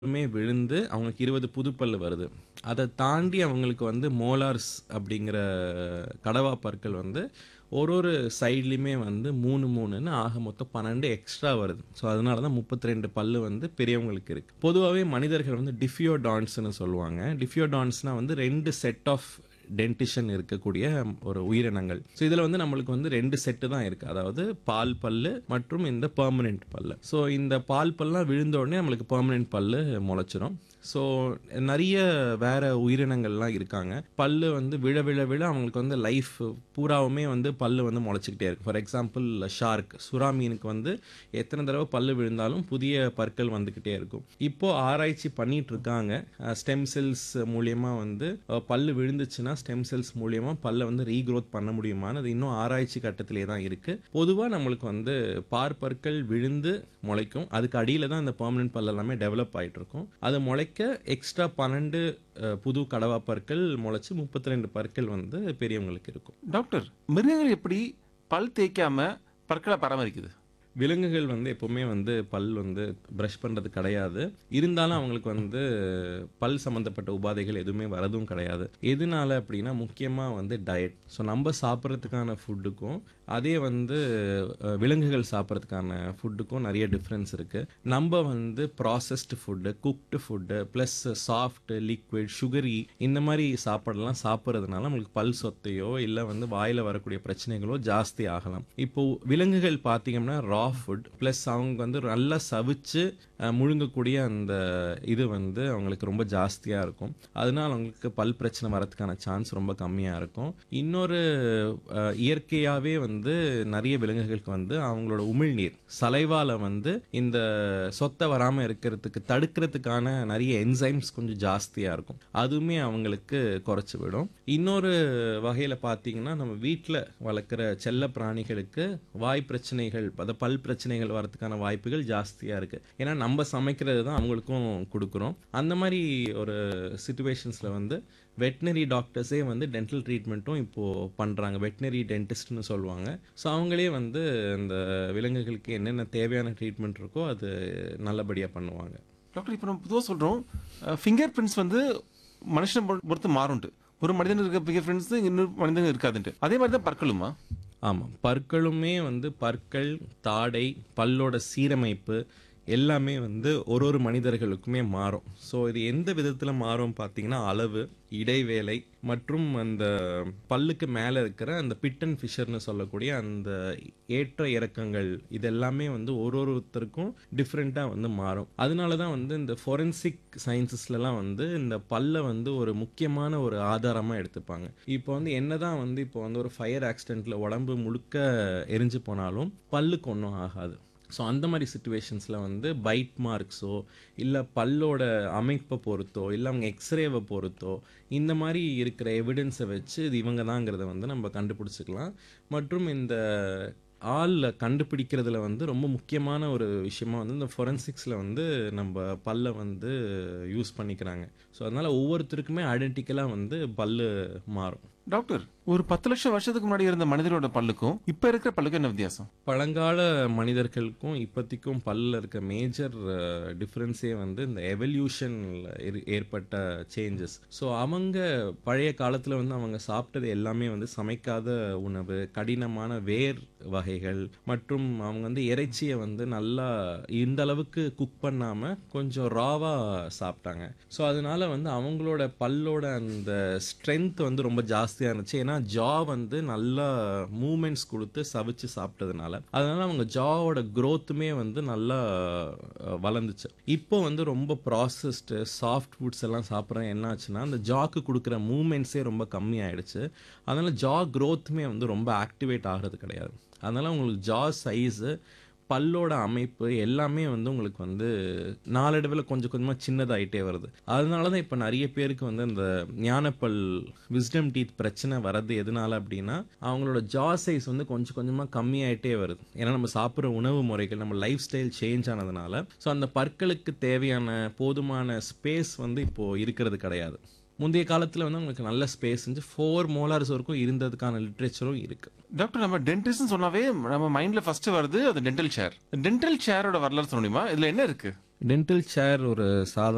மே விழுந்து அவங்களுக்கு 20 புது பல்லு வருது. அத தாண்டி அவங்களுக்கு வந்து மோலார்ஸ் அப்படிங்கிற கடவா பற்கள் வந்து ஒரு ஒரு சைட்லயுமே வந்து 3, 3ன்னு ஆக மொத்தம் 12 எக்ஸ்ட்ரா வருது. ஸோ அதனால தான் 32 பல்லு வந்து பெரியவங்களுக்கு இருக்கு. பொதுவாவே மனிதர்கள் வந்து டிஃபியோடான்ட்ஸ்ன்னு சொல்லுவாங்க. டிஃபியோடான்ட்ஸ்னா வந்து 2 செட் ஆஃப் டென்டிஷன் இருக்கக்கூடிய ஒரு உயிரினங்கள். ஸோ இதுல வந்து நம்மளுக்கு வந்து 2 செட்டு தான் இருக்கு. அதாவது பால் பல்லு மற்றும் இந்த பெர்மனன்ட் பல்லு. ஸோ இந்த பால் பல்லாம் விழுந்த உடனே நம்மளுக்கு பெர்மனன்ட் பல்லு முளைச்சிரும். ஸோ நெறைய வேற உயிரினங்கள்லாம் இருக்காங்க. பல்லு வந்து விழ விழ விழ அவங்களுக்கு வந்து லைஃப் பூராவுமே வந்து பல்லு வந்து முளைச்சுக்கிட்டே இருக்கு. ஃபார் எக்ஸாம்பிள் ஷார்க் சுறா மீனுக்கு வந்து எத்தனை தடவ பல்லு விழுந்தாலும் புதிய பற்கள் வந்துக்கிட்டே இருக்கும். இப்போ ஆராய்ச்சி பண்ணிட்டு இருக்காங்க. ஸ்டெம் செல்ஸ் மூலியமா வந்து அ பல்லு விழுந்துச்சுன்னா ஸ்டெம் செல்ஸ் மூலியமா பல்ல வந்து ரீக்ரோத் பண்ண முடியுமான்னு அது இன்னும் ஆராய்ச்சி கட்டத்திலே தான் இருக்கு. பொதுவா நம்மளுக்கு வந்து பாற்பற்கள் விழுந்து முளைக்கும். அதுக்கு அடியில தான் இந்த பெர்மனன்ட் பல் எல்லாமே டெவலப் ஆயிட்டு இருக்கும். அது முளைக்க எக்ஸ்ட்ரா 12 அ புது கடவா பற்கள் முளைச்சு 32 பற்கள் வந்து பெரியவங்களுக்கு இருக்கும். டாக்டர் மிருகங்கள் எப்படி பல் தேய்க்காம பற்களை பராமரிக்குது விலங்குகள் வந்து எப்பவுமே வந்து பல் வந்து பிரஷ் பண்றது கிடையாது. இருந்தாலும் அவங்களுக்கு வந்து பல் சம்பந்தப்பட்ட உபாதைகள் எதுவுமே வரதும் கிடையாது. எதனால அப்படின்னா முக்கியமா வந்து டயட். ஸோ நம்ம சாப்பிட்றதுக்கான ஃபுட்டுக்கும் அதே வந்து அ விலங்குகள் சாப்பிட்றதுக்கான ஃபுட்டுக்கும் நெறைய டிஃபரன்ஸ் இருக்கு. நம்ப வந்து processed food, cooked food plus soft, liquid, sugary இந்த மாரி சாப்பாடெல்லாம் சாப்பிட்றதுனால நம்மளுக்கு பல் சொத்தையோ இல்ல வந்து வாயில வரக்கூடிய பிரச்சனைகளோ ஜாஸ்தி ஆகலாம். இப்போ விலங்குகள் பார்த்தீங்கன்னா ரா ஃபுட் பிளஸ் அவங்க வந்து நல்லா சவிச்சு அ முழுங்கக்கூடிய அந்த இது வந்து அவங்களுக்கு ரொம்ப ஜாஸ்தியா இருக்கும். அதனால அவங்களுக்கு பல் பிரச்சனை வரதுக்கான சான்ஸ் ரொம்ப கம்மியா இருக்கும். இன்னொரு அ இயற்கையாவே வந்து நெறைய விலங்குகளுக்கு வந்து அவங்களோட உமிழ்நீர் சலைவால வந்து இந்த சொத்தை வராம இருக்கிறதுக்கு தடுக்கிறதுக்கான நெறைய என்சைம்ஸ் கொஞ்சம் ஜாஸ்தியா இருக்கும். அதுவுமே அவங்களுக்கு குறைச்சு விடும். இன்னொரு வகையில பார்த்தீங்கன்னா நம்ம வீட்ல வளர்க்குற செல்ல பிராணிகளுக்கு வாய் பிரச்சனைகள் அத பல் பிரச்சனைகள் வரதுக்கான வாய்ப்புகள் ஜாஸ்தியா இருக்கு. ஏன்னா நம்ம சமைக்கிறது தான் அவங்களுக்கும் குடுக்குறோம். அந்த மாரி ஒரு சிச்சுவேஷன்ஸ்ல வந்து வெட்னரி டாக்டர்ஸே வந்து டென்டல் ட்ரீட்மெண்ட்டும் இப்போ பண்றாங்க. வெட்னரி டென்டிஸ்ட்ன்னு சொல்லுவாங்க. ஸோ அவங்களே வந்து இந்த விலங்குகளுக்கு என்னென்ன தேவையான ட்ரீட்மெண்ட் இருக்கோ அது நல்லபடியா பண்ணுவாங்க. டாக்டர் இப்போ நம்ம பொதுவாக சொல்றோம் ஃபிங்கர் பிரிண்ட்ஸ் வந்து மனுஷனை பொ- பொறுத்து மாறும்ட்டு ஒரு மனிதனுக்கு இருக்க ஃபிங்கர் பிரிண்ட்ஸ் இன்னொரு மனிதனுக்கு இருக்காதுன்ட்டு அதே மாதிரி தான் பற்களுமா ஆமா. பற்களுமே வந்து பற்கள், தாடை, பல்லோட சீரமைப்பு எல்லாமே வந்து ஒரு ஒரு மனிதர்களுக்குமே மாறும். ஸோ இது எந்த விதத்துல மாறும் பார்த்தீங்கன்னா அளவு, இடைவேளை மற்றும் அந்த பல்லுக்கு மேல இருக்கிற அந்த பிட் அண்ட் ஃபிஷர்ன்னு சொல்லக்கூடிய அந்த ஏற்ற இறக்கங்கள் இது எல்லாமே வந்து ஒரு ஒருத்தருக்கும் டிஃப்ரெண்ட்டா வந்து மாறும். அதனால தான் வந்து இந்த ஃபோரென்சிக் சயின்சஸ்லலாம் வந்து இந்த பல்ல வந்து ஒரு முக்கியமான ஒரு ஆதாரமா எடுத்துப்பாங்க. இப்போ வந்து என்னதான் வந்து இப்போ வந்து ஒரு ஃபயர் ஆக்சிடென்ட்ல உடம்பு முழுக்க எரிஞ்சு போனாலும் பல்லுக்கு ஒண்ணும் ஆகாது. ஸோ அந்த மாரி சிச்சுவேஷன்ஸ்ல வந்து பைட் மார்க்ஸோ இல்ல பல்லோட அமைப்ப பொறுத்தோ இல்ல அவங்க எக்ஸ்ரேவ பொறுத்தோ இந்த மாரி இருக்கிற எவிடன்ஸ வச்சு இது இவங்க தாங்கிறத வந்து நம்ம கண்டுபிடிச்சுக்கலாம். மற்றும் இந்த ஆள்ல கண்டுபிடிக்கிறதுல வந்து ரொம்ப முக்கியமான ஒரு விஷயமா வந்து இந்த ஃபோரென்சிக்ஸ்ல வந்து நம்ம பல்ல வந்து யூஸ் பண்ணிக்கிறாங்க. ஸோ அதனால ஒவ்வொருத்தருக்குமே ஐடென்டிக்கலா வந்து பல்லு மாறும். டாக்டர் ஒரு பத்து லட்சம் வருஷத்துக்கு முன்னாடி இருந்த மனிதரோட பல்லுக்கும் இப்போ இருக்கிற பல்லுக்கும் என்ன வித்தியாசம் பழங்கால மனிதர்களுக்கும் இப்போதைக்கும் பல்ல இருக்க மேஜர் டிஃப்ரென்ஸே வந்து இந்த எவல்யூஷன்ல ஏற்பட்ட சேஞ்சஸ். ஸோ அவங்க பழைய காலத்துல வந்து அவங்க சாப்பிட்டது எல்லாமே வந்து சமைக்காத உணவு, கடினமான வேர் வகைகள் மற்றும் அவங்க வந்து இறைச்சிய வந்து நல்லா இந்த அளவுக்கு குக் பண்ணாம கொஞ்சம் ராவா சாப்பிட்டாங்க. ஸோ அதனால வந்து அவங்களோட பல்லோட அந்த ஸ்ட்ரென்த் வந்து ரொம்ப ஜாஸ்தியா இருந்துச்சு. ஏன்னா ஜா வந்து நல்லா மூவ்மெண்ட்ஸ் குடுத்து சவிச்சு சாப்பிட்டதுனால. அதனால அவங்க ஜாவோட குரோத்துமே வந்து நல்லா அ வளர்ந்துச்சு. இப்போ வந்து ரொம்ப ப்ராசஸ்டு சாஃப்ட் ஃபுட்ஸ் எல்லாம் சாப்பிட்ற என்ன ஆச்சுன்னா அந்த ஜாக்கு குடுக்குற மூவ்மெண்ட்ஸே ரொம்ப கம்மி ஆயிடுச்சு. அதனால ஜா குரோத்துமே வந்து ரொம்ப ஆக்டிவேட் ஆகுறது கிடையாது. அதனால உங்களுக்கு ஜா சைஸு பல்லோட அமைப்பு எல்லாமே வந்து உங்களுக்கு வந்து நாளடைவுல கொஞ்சம் கொஞ்சமா சின்னதாயிட்டே வருது. அதனால தான் இப்ப நெறைய பேருக்கு வந்து அந்த ஞானப்பல் விஸ்டம் டீத் பிரச்சனை வர்றது எதனால அப்படின்னா அவங்களோட ஜா சைஸ் வந்து கொஞ்சம் கொஞ்சமா கம்மியாயிட்டே வருது. ஏன்னா நம்ம சாப்பிடுற உணவு முறைகள் நம்ம லைஃப் ஸ்டைல் சேஞ்ச் ஆனதுனால ஸோ அந்த பற்களுக்கு தேவையான போதுமான ஸ்பேஸ் வந்து இப்போ இருக்கிறது கிடையாது. முந்தைய காலத்துல வந்து உங்களுக்கு நல்ல ஸ்பேஸ் இருந்துச்சு. 4 மோலார்ஸ் வரைக்கும் இருந்ததுக்கான லிட்ரேச்சரும் இருக்கு. டாக்டர் நம்ம டென்டிஸ்ட்னு சொன்னாவே நம்ம மைண்ட்ல ஃபர்ஸ்ட் வருது அது டென்டல் சேர் டென்டல் சேரோட வரலாறு சொல்ல முடியுமா இதுல என்ன இருக்கு டென்டல் சேர் ஒரு சாதாரண